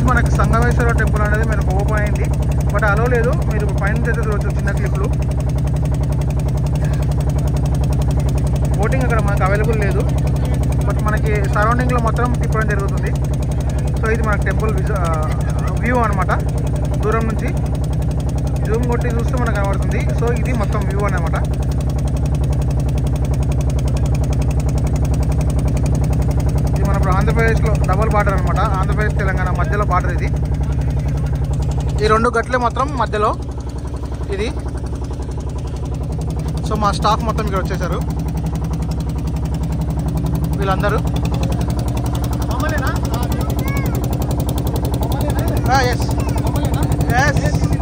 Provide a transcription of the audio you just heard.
మనకి సంగమేశ్వర టెంపుల్ అనేది మనకు ఓపెన్ అయింది బట్ అలో లేదు మీరు పైన అయితే చూడవచ్చు చిన్న క్లిప్లు బోటింగ్ అక్కడ మనకు అవైలబుల్ లేదు బట్ మనకి సరౌండింగ్లో మొత్తం తిప్పడం జరుగుతుంది సో ఇది మనకు టెంపుల్ వ్యూ అనమాట దూరం నుంచి జూమ్ కొట్టి చూస్తే మనకు కనబడుతుంది సో ఇది మొత్తం వ్యూ అనమాట ఇది మన ఇప్పుడు ఆంధ్రప్రదేశ్లో డబల్ బార్డర్ అనమాట ఆంధ్రప్రదేశ్ తెలంగాణ మధ్యలో బార్డర్ ఇది ఈ రెండు గట్లే మాత్రం మధ్యలో ఇది సో మా స్టాఫ్ మొత్తం ఇక్కడ వచ్చేసారు వీళ్ళందరూ ఎస్ ఎస్